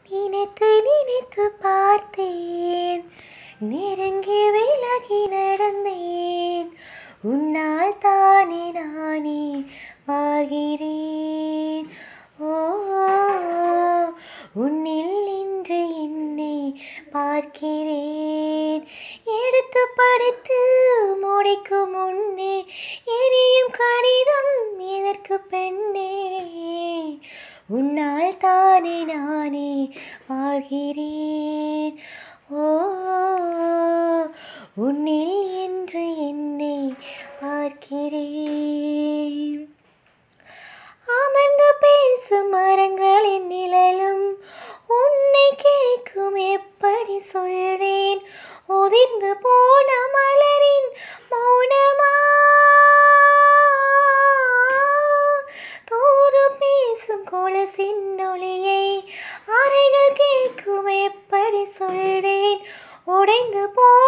நினைத்து நினைத்து பார்த்தேன் நெருங்கி விலகி நடந்தேன் உன்னால் தானே நானே வாழ்கிறேன் ஓ உன்னில் இன்று என்னை பார்க்கிறேன் எடுத்து படித்து முடிக்கும் முன்னே எரியும் கடிதம் எதற்கு பெண்ணே உன்னால் தானே நானே வாழ்கிறேன் ஓ உன்னில் என்று என்னை பார்க்கிறேன் அமர்ந்து பேசும் மரங்களின் நிழலும் உன்னை கேட்கும் எப்படி சொல்வேன் உதிர்ந்து போன மலரின் மௌனமா தூது பேசும் கொலசின் ஒளியை அறைகள் கேட்கும் எப்படி சொல்வேன் உடைந்து போ